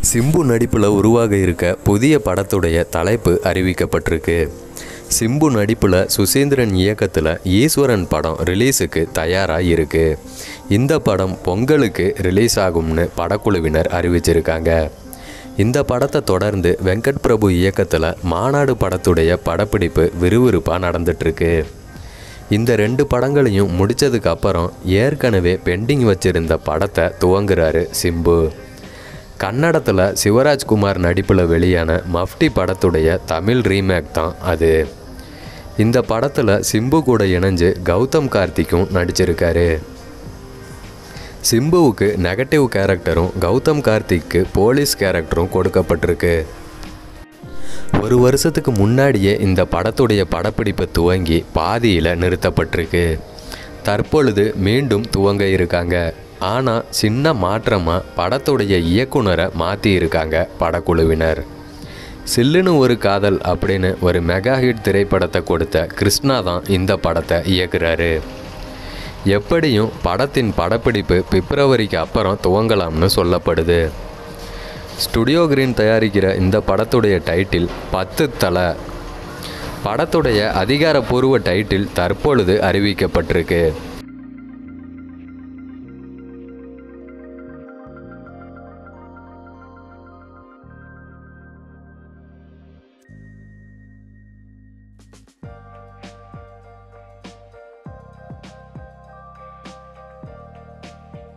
சிம்பு நடிப்பில் உருவாக இருக்க புதிய படத்துடைய தலைப்பு அறிவிக்கப்பட்டிருக்கு சிம்பு நடிப்பில் சுசீந்திரன் இயக்கத்தில் ஈஸ்வரன் படம் ரிலீஸுக்கு தயாராக இருக்கு இந்த படம் பொங்கலுக்கு ரிலீஸ் ஆகும்னு படக்குழுவினர் அறிவிச்சிருக்காங்க இந்த படத்தை தொடர்ந்து வெங்கட் பிரபு இயக்கத்தில் மாநாடு படத்துடைய படப்பிடிப்பு விறுவிறுப்பாக நடந்துட்டுருக்கு இந்த ரெண்டு படங்களையும் முடிச்சதுக்கு அப்புறம் ஏற்கனவே பெண்டிங் வச்சிருந்த படத்தை துவங்குறாரு சிம்பு கன்னடத்தில் சிவராஜ்குமார் நடிப்பில் வெளியான மஃப்டி படத்துடைய தமிழ் ரீமேக் தான் அது இந்த படத்தில் சிம்பு கூட இணைஞ்சு கௌதம் கார்த்திக்கும் நடிச்சிருக்காரு சிம்புவுக்கு நெகட்டிவ் கேரக்டரும் கௌதம் கார்த்திக்கு போலீஸ் கேரக்டரும் கொடுக்கப்பட்டிருக்கு ஒரு வருஷத்துக்கு முன்னாடியே இந்த படத்துடைய படப்பிடிப்பு துவங்கி பாதியில் நிறுத்தப்பட்டிருக்கு தற்பொழுது மீண்டும் துவங்க இருக்காங்க ஆனால் சின்ன மாற்றமாக படத்துடைய இயக்குனரை மாற்றி இருக்காங்க படக்குழுவினர் சில்லுன்னு ஒரு காதல் அப்படின்னு ஒரு மெகா ஹிட் திரைப்படத்தை கொடுத்த கிருஷ்ணா தான் இந்த படத்தை இயக்குறாரு எப்படியும் படத்தின் படப்பிடிப்பு பிப்ரவரிக்கு அப்புறம் துவங்கலாம்னு சொல்லப்படுது ஸ்டுடியோ கிரீன் தயாரிக்கிற இந்த படத்துடைய டைட்டில் பத்து தலை படத்துடைய அதிகாரப்பூர்வ டைட்டில் தற்பொழுது அறிவிக்கப்பட்டிருக்கு